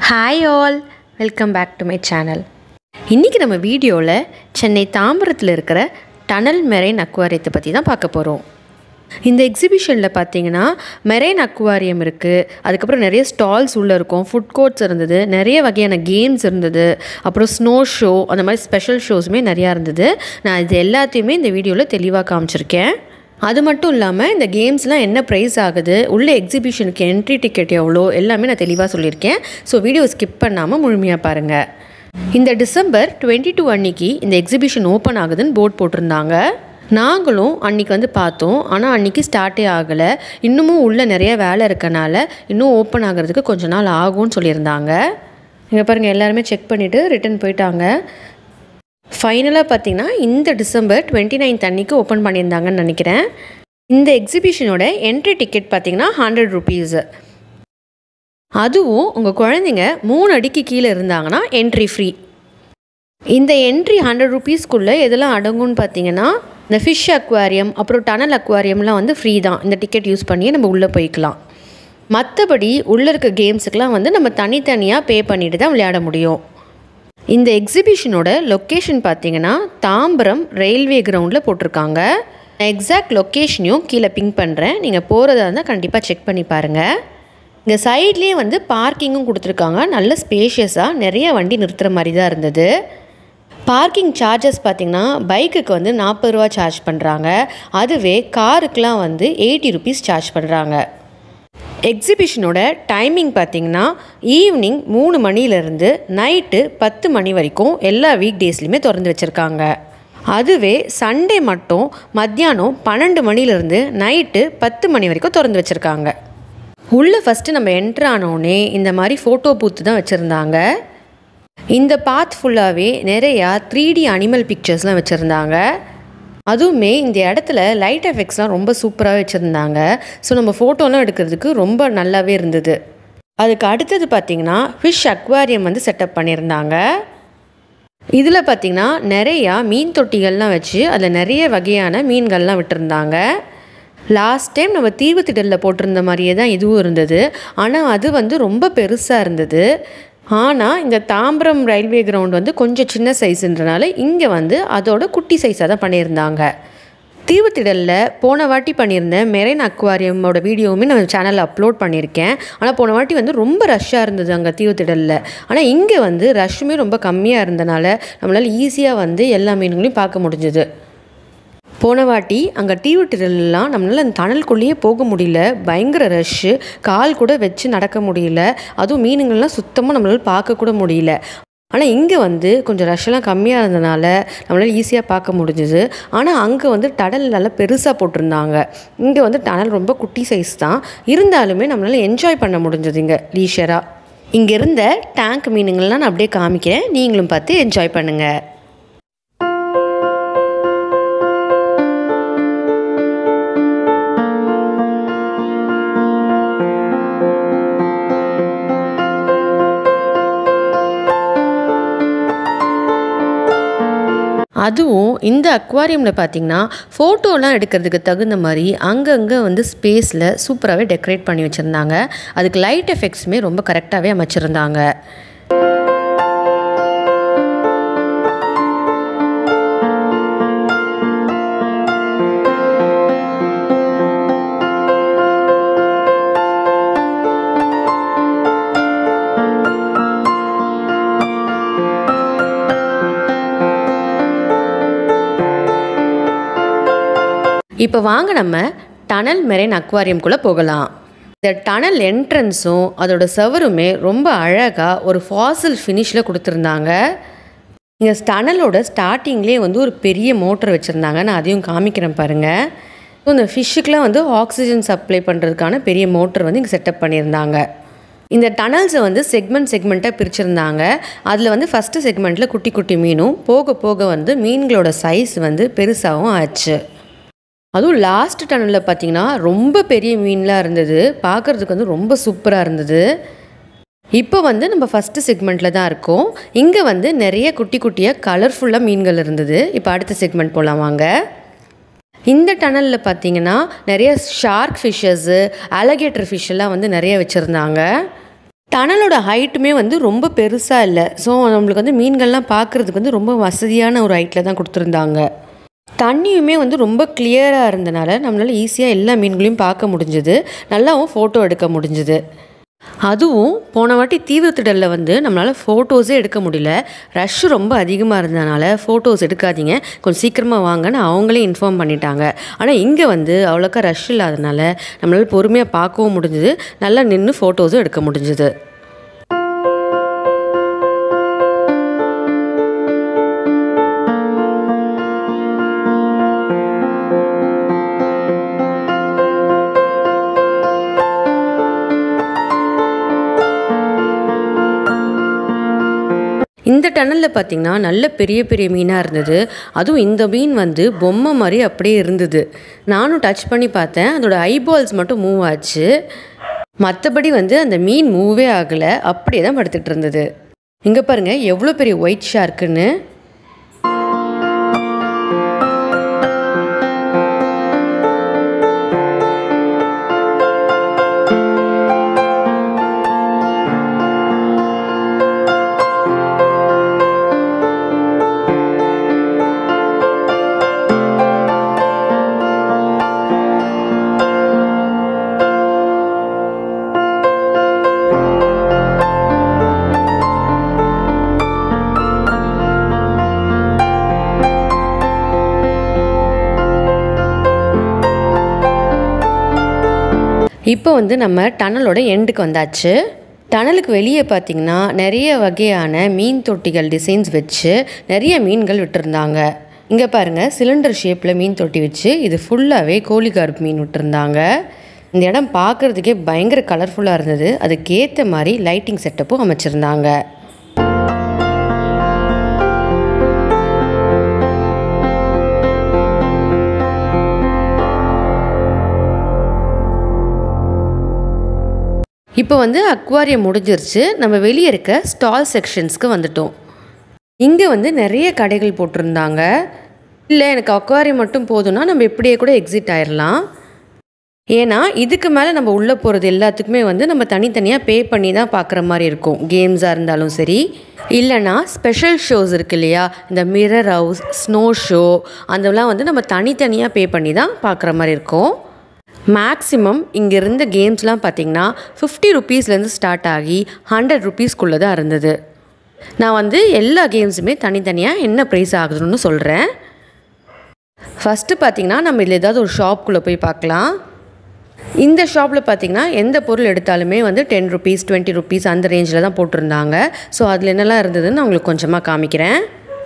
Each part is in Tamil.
hi all welcome back to my channel இன்றைக்கி நம்ம வீடியோவில் சென்னை தாம்பரத்தில் இருக்கிற டனல் மெரைன் அக்வாரியத்தை பற்றி தான் பார்க்க போகிறோம் இந்த எக்ஸிபிஷனில் பார்த்தீங்கன்னா மெரைன் அக்வாரியம் இருக்குது அதுக்கப்புறம் நிறைய ஸ்டால்ஸ் உள்ளே இருக்கும் ஃபுட் கோர்ட்ஸ் இருந்தது நிறைய வகையான கேம்ஸ் இருந்தது அப்புறம் ஸ்னோ ஷோ அந்த மாதிரி ஸ்பெஷல் ஷோஸுமே நிறையா இருந்தது நான் இது எல்லாத்தையுமே இந்த வீடியோவில் தெளிவாக காமிச்சிருக்கேன் அது மட்டும் இல்லாமல் இந்த கேம்ஸ்லாம் என்ன ப்ரைஸ் ஆகுது உள்ள எக்ஸிபிஷனுக்கு என்ட்ரி டிக்கெட் எவ்வளோ எல்லாமே நான் தெளிவாக சொல்லியிருக்கேன் ஸோ வீடியோ ஸ்கிப் பண்ணாமல் முழுமையாக பாருங்கள் இந்த டிசம்பர் டுவெண்ட்டி டூ அன்னைக்கு இந்த எக்ஸிபிஷன் ஓப்பன் ஆகுதுன்னு போர்ட் போட்டிருந்தாங்க நாங்களும் அன்றைக்கி வந்து பார்த்தோம் ஆனால் அன்றைக்கி ஸ்டார்ட்டே ஆகலை இன்னமும் உள்ளே நிறைய வேலை இருக்கனால இன்னும் ஓப்பன் ஆகிறதுக்கு கொஞ்ச நாள் ஆகும்னு சொல்லியிருந்தாங்க இங்கே பாருங்கள் எல்லாருமே செக் பண்ணிவிட்டு ரிட்டன் போயிட்டாங்க ஃபைனலாக பார்த்தீங்கன்னா இந்த டிசம்பர் டுவெண்ட்டி நைன்த் அன்னைக்கு ஓப்பன் பண்ணியிருந்தாங்கன்னு நினைக்கிறேன் இந்த எக்ஸிபிஷனோட என்ட்ரி டிக்கெட் பார்த்தீங்கன்னா ஹண்ட்ரட் ருபீஸு அதுவும் உங்கள் குழந்தைங்க மூணு அடிக்கு கீழே இருந்தாங்கன்னா என்ட்ரி ஃப்ரீ இந்த என்ட்ரி ஹண்ட்ரட் ருபீஸ்க்குள்ளே எதெல்லாம் அடங்கும்னு பார்த்தீங்கன்னா இந்த ஃபிஷ் அக்வாரியம் அப்புறம் டனல் அக்வாரியம்லாம் வந்து ஃப்ரீ தான் இந்த டிக்கெட் யூஸ் பண்ணியே நம்ம உள்ளே போய்க்கலாம் மற்றபடி உள்ளே இருக்க கேம்ஸுக்கெலாம் வந்து நம்ம தனித்தனியாக பே பண்ணிட்டு தான் விளையாட முடியும் இந்த எக்ஸிபிஷனோட லொக்கேஷன் பார்த்தீங்கன்னா தாம்பரம் ரயில்வே கிரவுண்டில் போட்டிருக்காங்க நான் எக்ஸாக்ட் லொக்கேஷனையும் கீழே பிங்க் பண்ணுறேன் நீங்கள் போகிறதா இருந்தால் கண்டிப்பாக செக் பண்ணி பாருங்கள் இங்கே சைட்லேயே வந்து பார்க்கிங்கும் கொடுத்துருக்காங்க நல்ல ஸ்பேஷியஸாக நிறைய வண்டி நிறுத்துகிற மாதிரி தான் இருந்தது பார்க்கிங் சார்ஜஸ் பார்த்திங்கன்னா பைக்குக்கு வந்து நாற்பது ரூபா சார்ஜ் பண்ணுறாங்க அதுவே காருக்கெலாம் வந்து எயிட்டி ருபீஸ் சார்ஜ் பண்ணுறாங்க எக்ஸிபிஷனோட டைமிங் பார்த்திங்கன்னா ஈவினிங் மூணு மணிலேருந்து நைட்டு பத்து மணி வரைக்கும் எல்லா வீக் டேஸ்லையுமே திறந்து வச்சுருக்காங்க அதுவே சண்டே மட்டும் மத்தியானம் பன்னெண்டு மணிலேருந்து நைட்டு பத்து மணி வரைக்கும் திறந்து வச்சுருக்காங்க உள்ளே ஃபஸ்ட்டு நம்ம என்ட்ரு ஆனோடனே இந்த மாதிரி ஃபோட்டோ பூத்து தான் வச்சுருந்தாங்க இந்த பாத் ஃபுல்லாகவே நிறையா த்ரீ டி அனிமல் பிக்சர்ஸ்லாம் வச்சுருந்தாங்க அதுவுமே இந்த இடத்துல லைட் எஃபெக்ட்ஸ்லாம் ரொம்ப சூப்பராக வச்சுருந்தாங்க ஸோ நம்ம ஃபோட்டோலாம் எடுக்கிறதுக்கு ரொம்ப நல்லாவே இருந்தது அதுக்கு அடுத்தது பார்த்திங்கன்னா ஃபிஷ் அக்வாரியம் வந்து செட்டப் பண்ணியிருந்தாங்க இதில் பார்த்திங்கன்னா நிறையா மீன் தொட்டிகள்லாம் வச்சு அதில் நிறைய வகையான மீன்கள்லாம் விட்டுருந்தாங்க லாஸ்ட் டைம் நம்ம தீவுத்திடலில் போட்டிருந்த மாதிரியே தான் இதுவும் இருந்தது ஆனால் அது வந்து ரொம்ப பெருசாக இருந்தது ஆனால் இந்த தாம்பரம் ரயில்வே கிரவுண்ட் வந்து கொஞ்சம் சின்ன சைஸுன்றனால இங்கே வந்து அதோட குட்டி சைஸாக தான் பண்ணியிருந்தாங்க தீவுத்திடலில் போன வாட்டி பண்ணியிருந்த மெரைன் அக்வாரியமோட வீடியோவுமே நான் சேனலில் அப்லோட் பண்ணியிருக்கேன் ஆனால் போன வாட்டி வந்து ரொம்ப ரஷ்ஷாக இருந்தது அங்கே தீவுத்திடலில் ஆனால் இங்கே வந்து ரஷ்ஷுமே ரொம்ப கம்மியாக இருந்தனால நம்மளால் ஈஸியாக வந்து எல்லா மீன்களையும் பார்க்க முடிஞ்சுது போன வாட்டி அங்கே தீவுட்டிடலாம் நம்மளால் அந்த டனல்குள்ளேயே போக முடியல பயங்கர ரஷ்ஷு கால் கூட வச்சு நடக்க முடியல அதுவும் மீனுங்கள்லாம் சுத்தமாக நம்மளால் பார்க்கக்கூட முடியல ஆனால் இங்கே வந்து கொஞ்சம் ரஷ்ஷெல்லாம் கம்மியாக இருந்தனால நம்மளால் ஈஸியாக பார்க்க முடிஞ்சுது ஆனால் அங்கே வந்து டனல் நல்லா பெருசாக போட்டிருந்தாங்க இங்கே வந்து டனல் ரொம்ப குட்டி சைஸ் தான் இருந்தாலுமே நம்மளால் என்ஜாய் பண்ண முடிஞ்சது இங்கே லீஷராக இங்கே இருந்த டேங்க் மீனுங்கள்லாம் நான் அப்படியே காமிக்கிறேன் நீங்களும் பார்த்து என்ஜாய் பண்ணுங்கள் அதுவும் இந்த அக்வாரியமில் பார்த்திங்கன்னா ஃபோட்டோலாம் எடுக்கிறதுக்கு தகுந்த மாதிரி அங்கங்கே வந்து ஸ்பேஸில் சூப்பராகவே டெக்கரேட் பண்ணி வச்சுருந்தாங்க அதுக்கு லைட் எஃபெக்ட்ஸுமே ரொம்ப கரெக்டாகவே அமைச்சிருந்தாங்க இப்போ வாங்க நம்ம டனல் மெரைன் அக்வாரியம்குள்ளே போகலாம் இந்த டனல் என்ட்ரன்ஸும் அதோட செவருமே ரொம்ப அழகாக ஒரு ஃபாசில் ஃபினிஷில் கொடுத்துருந்தாங்க இங்கே டனலோட ஸ்டார்டிங்லேயே வந்து ஒரு பெரிய மோட்டர் வச்சுருந்தாங்க நான் அதையும் காமிக்கிறேன் பாருங்கள் ஸோ இந்த ஃபிஷ்ஷுக்கெலாம் வந்து ஆக்சிஜன் சப்ளை பண்ணுறதுக்கான பெரிய மோட்டர் வந்து இங்கே செட்டப் பண்ணியிருந்தாங்க இந்த டனல்ஸை வந்து செக்மெண்ட் செக்மெண்ட்டாக பிரிச்சிருந்தாங்க அதில் வந்து ஃபஸ்ட்டு செக்மெண்ட்டில் குட்டி குட்டி மீனும் போக போக வந்து மீன்களோட சைஸ் வந்து பெருசாகவும் ஆச்சு அதுவும் லாஸ்ட் டனலில் பார்த்தீங்கன்னா ரொம்ப பெரிய மீன்லாம் இருந்தது பார்க்குறதுக்கு வந்து ரொம்ப சூப்பராக இருந்தது இப்போ வந்து நம்ம ஃபஸ்ட்டு செக்மெண்ட்டில் தான் இருக்கோம் இங்கே வந்து நிறைய குட்டி குட்டியாக கலர்ஃபுல்லாக மீன்கள் இருந்தது இப்போ அடுத்த செக்மெண்ட் போகலாம் வாங்க இந்த டனலில் பார்த்தீங்கன்னா நிறைய ஷார்க் ஃபிஷ்ஷஸ்ஸு அலகேட்டர் ஃபிஷ் எல்லாம் வந்து நிறைய வச்சுருந்தாங்க டனலோட ஹைட்டுமே வந்து ரொம்ப பெருசாக இல்லை ஸோ நம்மளுக்கு வந்து மீன்கள்லாம் பார்க்குறதுக்கு வந்து ரொம்ப வசதியான ஒரு ஹைட்டில் தான் கொடுத்துருந்தாங்க தண்ணியுமே வந்து ரொம்ப கிளியராக இருந்தனால நம்மளால் ஈஸியாக எல்லா மீன்களையும் பார்க்க முடிஞ்சுது நல்லாவும் ஃபோட்டோ எடுக்க முடிஞ்சுது அதுவும் போன வாட்டி தீவிரத்திடலில் வந்து நம்மளால் ஃபோட்டோஸே எடுக்க முடியல ரஷ் ரொம்ப அதிகமாக இருந்ததுனால ஃபோட்டோஸ் எடுக்காதீங்க கொஞ்சம் சீக்கிரமாக வாங்கன்னு அவங்களே இன்ஃபார்ம் பண்ணிட்டாங்க ஆனால் இங்கே வந்து அவ்வளோக்கா ரஷ் இல்லாதனால நம்மளால் பொறுமையாக பார்க்கவும் முடிஞ்சுது நல்லா நின்று ஃபோட்டோஸும் எடுக்க முடிஞ்சுது இந்த டனலில் பார்த்திங்கன்னா நல்ல பெரிய பெரிய மீனாக இருந்தது அதுவும் இந்த மீன் வந்து பொம்மை மாதிரி அப்படியே இருந்தது நானும் டச் பண்ணி பார்த்தேன் அதோட ஐபால்ஸ் மட்டும் மூவ் ஆச்சு மற்றபடி வந்து அந்த மீன் மூவே ஆகலை அப்படியே தான் படுத்துட்டு இருந்தது இங்கே பாருங்கள் எவ்வளோ பெரிய ஒயிட் ஷார்க்குன்னு இப்போ வந்து நம்ம டனலோட எண்டுக்கு வந்தாச்சு டனலுக்கு வெளியே பார்த்தீங்கன்னா நிறைய வகையான மீன் தொட்டிகள் டிசைன்ஸ் வச்சு நிறைய மீன்கள் விட்டுருந்தாங்க இங்கே பாருங்கள் சிலிண்டர் ஷேப்பில் மீன் தொட்டி வச்சு இது ஃபுல்லாகவே கோழிகார்ப் மீன் விட்டுருந்தாங்க இந்த இடம் பார்க்குறதுக்கே பயங்கர கலர்ஃபுல்லாக இருந்தது அதுக்கேற்ற மாதிரி லைட்டிங் செட்டப்பும் அமைச்சிருந்தாங்க இப்போ வந்து அக்வாரியம் முடிஞ்சிருச்சு நம்ம வெளியே இருக்க ஸ்டால் செக்ஷன்ஸ்க்கு வந்துட்டோம் இங்கே வந்து நிறைய கடைகள் போட்டிருந்தாங்க இல்லை எனக்கு அக்வாரியம் மட்டும் போதும்னா நம்ம இப்படியே கூட எக்ஸிட் ஆயிடலாம் ஏன்னா இதுக்கு மேலே நம்ம உள்ளே போகிறது எல்லாத்துக்குமே வந்து நம்ம தனித்தனியாக பே பண்ணி தான் பார்க்குற மாதிரி இருக்கும் கேம்ஸாக இருந்தாலும் சரி இல்லைனா ஸ்பெஷல் ஷோஸ் இருக்கு இல்லையா இந்த மிரர் ஹவுஸ் ஸ்னோ ஷோ அதெல்லாம் வந்து நம்ம தனித்தனியாக பே பண்ணி தான் பார்க்குற மாதிரி இருக்கும் மேக்ஸிமம் இங்கே இருந்த கேம்ஸ்லாம் பார்த்திங்கன்னா ஃபிஃப்டி ருப்பீஸ்லேருந்து ஸ்டார்ட் ஆகி ஹண்ட்ரட் ருப்பீஸ்க்குள்ளே தான் இருந்தது நான் வந்து எல்லா கேம்ஸுமே தனித்தனியாக என்ன ப்ரைஸ் ஆகுதுன்னு சொல்கிறேன் ஃபஸ்ட்டு பார்த்திங்கன்னா நம்ம இதில் ஏதாவது ஒரு ஷாப்புக்குள்ளே போய் பார்க்கலாம் இந்த ஷாப்பில் பார்த்திங்கன்னா எந்த பொருள் எடுத்தாலுமே வந்து டென் ருபீஸ் டுவெண்ட்டி ருபீஸ் அந்த ரேஞ்சில் தான் போட்டிருந்தாங்க ஸோ அதில் என்னெல்லாம் இருந்ததுன்னு நான் உங்களுக்கு கொஞ்சமாக காமிக்கிறேன்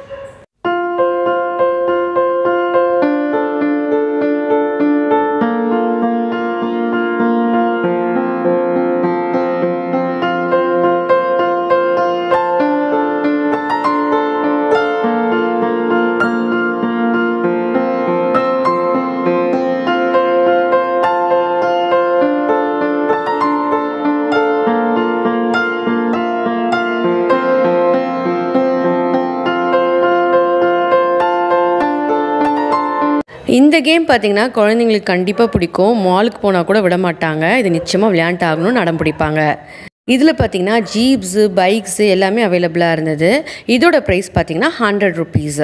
இந்த கேம் பார்த்தீங்கன்னா குழந்தைங்களுக்கு கண்டிப்பாக பிடிக்கும் மாலுக்கு போனால் கூட விட மாட்டாங்க இது நிச்சயமாக விளையாண்டு ஆகணும்னு நடம் பிடிப்பாங்க இதில் பார்த்தீங்கன்னா ஜீப்ஸு பைக்ஸு எல்லாமே அவைலபிளாக இருந்தது இதோட ப்ரைஸ் பார்த்தீங்கன்னா ஹண்ட்ரட் ருபீஸு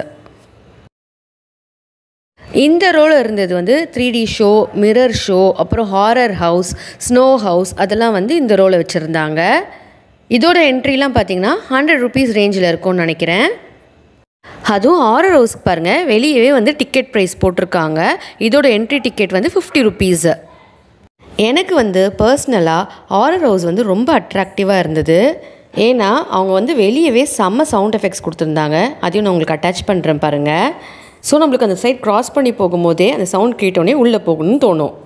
இந்த ரோல் இருந்தது வந்து three D show mirror show அப்புறம் ஹாரர் ஹவுஸ் ஸ்னோ ஹவுஸ் அதெல்லாம் வந்து இந்த ரோலை வச்சுருந்தாங்க இதோட என்ட்ரிலாம் பார்த்தீங்கன்னா ஹண்ட்ரட் ருபீஸ் ரேஞ்சில் இருக்கும்னு நினைக்கிறேன் அதுவும் ஹாரர் ஹவுஸ்க்கு பாருங்கள் வெளியவே வந்து டிக்கெட் ப்ரைஸ் போட்டிருக்காங்க இதோட என்ட்ரி டிக்கெட் வந்து ஃபிஃப்டி ருபீஸு எனக்கு வந்து பர்சனலாக ஹாரர் ஹவுஸ் வந்து ரொம்ப அட்ராக்டிவாக இருந்தது ஏன்னா அவங்க வந்து வெளியவே செம்ம சவுண்ட் எஃபெக்ட்ஸ் கொடுத்துருந்தாங்க அதையும் நான் உங்களுக்கு அட்டாச் பண்ணுறேன் பாருங்கள் ஸோ நம்மளுக்கு அந்த சைட் க்ராஸ் பண்ணி போகும்போதே அந்த சவுண்ட் கேட்டோடனே உள்ளே போகணும்னு தோணும்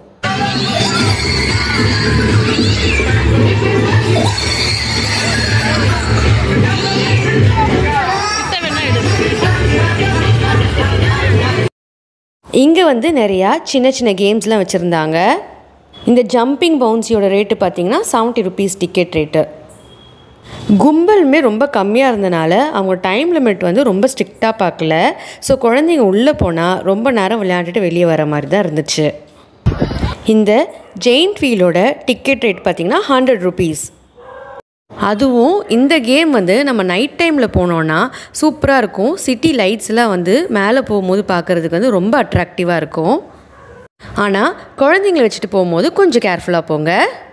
இங்கே வந்து நிறையா சின்ன சின்ன கேம்ஸ்லாம் வச்சுருந்தாங்க இந்த ஜம்பிங் பவுன்ஸியோட ரேட்டு பார்த்தீங்கன்னா செவன்ட்டி ருபீஸ் டிக்கெட் ரேட்டு கும்பலுமே ரொம்ப கம்மியாக இருந்தனால அவங்க டைம் லிமிட் வந்து ரொம்ப ஸ்ட்ரிக்டாக பார்க்கல ஸோ குழந்தைங்க உள்ளே போனால் ரொம்ப நேரம் விளையாண்டுட்டு வெளியே வர மாதிரி தான் இருந்துச்சு இந்த ஜெயின்ட் வீலோட டிக்கெட் ரேட் பார்த்திங்கன்னா ஹண்ட்ரட் ருபீஸ் அதுவும் இந்த கேம் வந்து நம்ம நைட் டைமில் போனோன்னா சூப்பராக இருக்கும் சிட்டி லைட்ஸ்லாம் வந்து மேலே போகும்போது பார்க்குறதுக்கு வந்து ரொம்ப அட்ராக்டிவாக இருக்கும் ஆனால் குழந்தைங்கள வச்சுட்டு போகும்போது கொஞ்சம் கேர்ஃபுல்லாக போங்க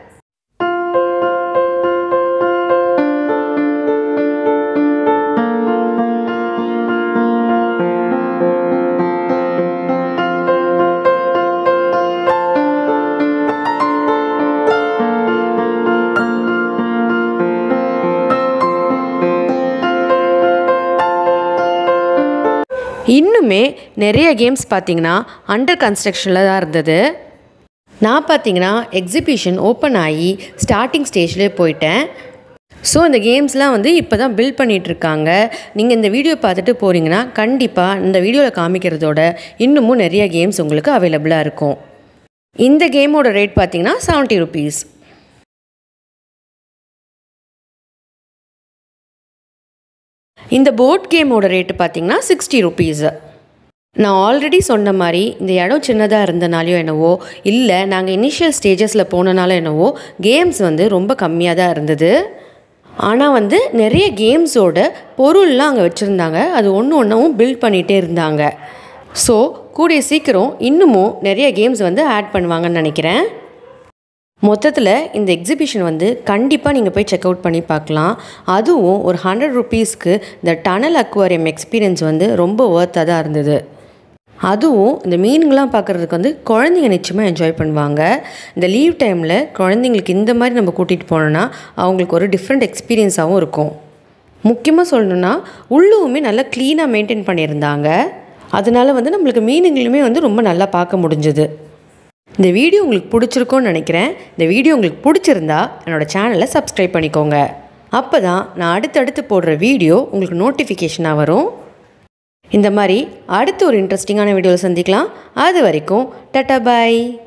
இன்னுமே நிறைய கேம்ஸ் பார்த்தீங்கன்னா அண்டர் கன்ஸ்ட்ரக்ஷனில் தான் இருந்தது நான் பார்த்தீங்கன்னா எக்ஸிபிஷன் ஓப்பன் ஆகி ஸ்டார்டிங் ஸ்டேஜ்லேயே போயிட்டேன் ஸோ இந்த கேம்ஸ்லாம் வந்து இப்போ தான் பில்ட் பண்ணிகிட்ருக்காங்க நீங்கள் இந்த வீடியோ பார்த்துட்டு போகிறீங்கன்னா கண்டிப்பாக இந்த வீடியோவில் காமிக்கிறதோட இன்னமும் நிறைய கேம்ஸ் உங்களுக்கு அவைலபிளாக இருக்கும் இந்த கேமோட ரேட் பார்த்தீங்கன்னா செவன்ட்டி ருபீஸ் இந்த போட் கேமோட ரேட்டு பார்த்தீங்கன்னா சிக்ஸ்டி ருபீஸு நான் ஆல்ரெடி சொன்ன மாதிரி இந்த இடம் சின்னதாக இருந்தனாலையோ என்னவோ இல்லை நாங்கள் இனிஷியல் ஸ்டேஜஸில் போனனால என்னவோ கேம்ஸ் வந்து ரொம்ப கம்மியாக தான் இருந்தது ஆனால் வந்து நிறைய கேம்ஸோட பொருள்லாம் அங்கே வச்சுருந்தாங்க அது ஒன்று ஒன்றும் பில்ட் பண்ணிகிட்டே இருந்தாங்க ஸோ கூடிய சீக்கிரம் இன்னமும் நிறைய கேம்ஸ் வந்து ஆட் பண்ணுவாங்கன்னு நினைக்கிறேன் மொத்தத்தில் இந்த எக்ஸிபிஷன் வந்து கண்டிப்பாக நீங்கள் போய் செக் அவுட் பண்ணி பார்க்கலாம் அதுவும் ஒரு ஹண்ட்ரட் ருபீஸ்க்கு இந்த டனல் அக்வாரியம் எக்ஸ்பீரியன்ஸ் வந்து ரொம்ப ஒர்த்தாக தான் இருந்தது அதுவும் இந்த மீன்கள்லாம் பார்க்குறதுக்கு வந்து குழந்தைங்க நிச்சயமாக என்ஜாய் பண்ணுவாங்க இந்த லீவ் டைமில் குழந்தைங்களுக்கு இந்த மாதிரி நம்ம கூட்டிகிட்டு போனோன்னா அவங்களுக்கு ஒரு டிஃப்ரெண்ட் எக்ஸ்பீரியன்ஸாகவும் இருக்கும் முக்கியமாக சொல்லணுன்னா உள்ளுவுமே நல்லா க்ளீனாக மெயின்டைன் பண்ணியிருந்தாங்க அதனால வந்து நம்மளுக்கு மீனுங்களுமே வந்து ரொம்ப நல்லா பார்க்க முடிஞ்சுது இந்த வீடியோ உங்களுக்கு பிடிச்சிருக்கும்னு நினைக்கிறேன் இந்த வீடியோ உங்களுக்கு பிடிச்சிருந்தா என்னோடய சேனலை சப்ஸ்கிரைப் பண்ணிக்கோங்க அப்போ தான் நான் அடுத்தடுத்து போடுற வீடியோ உங்களுக்கு நோட்டிஃபிகேஷனாக வரும் இந்த மாதிரி அடுத்து ஒரு இன்ட்ரெஸ்டிங்கான வீடியோவில் சந்திக்கலாம் அது வரைக்கும் டட்டா பாய்